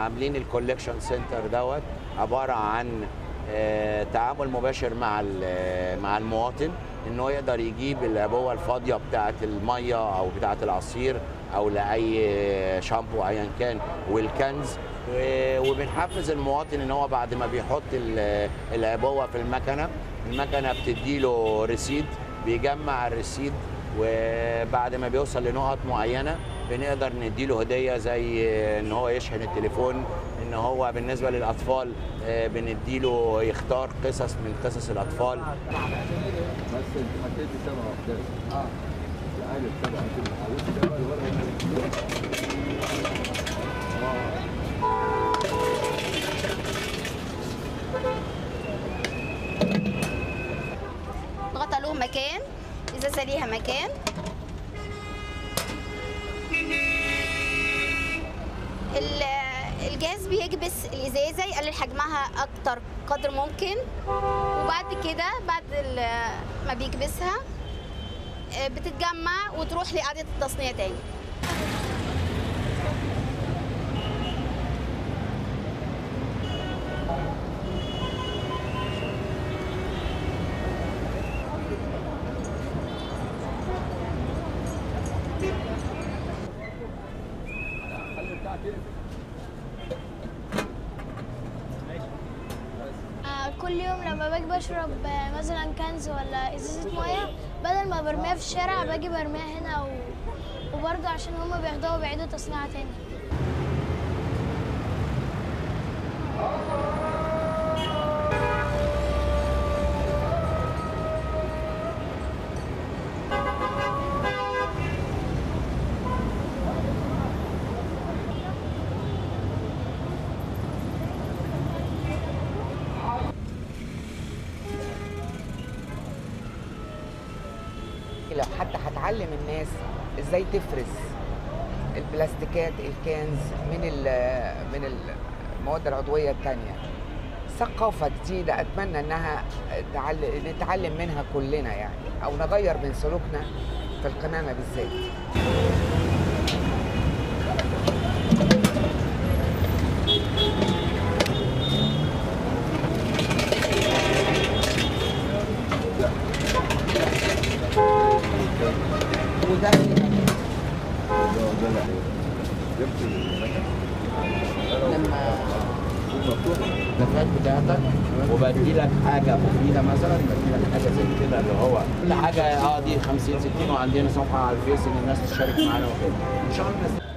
عاملين الكوليكشن سنتر دوت عباره عن آه، تعامل مباشر مع ال- مع المواطن ان هو يقدر يجيب العبوه الفاضيه بتاعه الميه او بتاعه العصير او لاي شامبو ايا كان والكنز و- وبنحفز المواطن ان هو بعد ما بيحط ال- العبوه في المكنه المكنه بتديله ريسيد بيجمع الريسيد وبعد ما بيوصل لنقط معينه بنقدر نديله هديه زي ان هو يشحن التليفون ان هو بالنسبه للاطفال آه، بنديله يختار قصص من قصص الاطفال بس انت حطيت سبع وحدات اه عارف سبعه كده حاولت سبعه الورقه غطى له مكان ازازه ليها مكان ال- الجهاز بيكبس الازازه يقلل حجمها اكتر قدر ممكن وبعد كده بعد ال- ما بيكبسها آه، بتتجمع وتروح لاعاده التصنيع تاني آه، كل يوم لما باجي بشرب آه، مثلا كنز ولا ازازه ميه بدل ما برميها في الشارع باجي برميها هنا و... وبرضه عشان هما بياخدوها وبيعيدوا تصنيعها تاني لو حتى هتعلم الناس ازاي تفرز البلاستيكات الكنز من ال- من المواد العضويه الثانيه ثقافه جديده اتمنى انها تعل- نتعلم منها كلنا يعني او نغير من سلوكنا في القمامه بالذات وده لما الدفات بتاعتك وبدي لك حاجه مفيده مثلا بدي لك حاجه زي كده اللي هو كل حاجه اه دي 50 60 وعندنا صفحه على الفيس ان الناس تشارك معانا وكده ان شاء الله الناس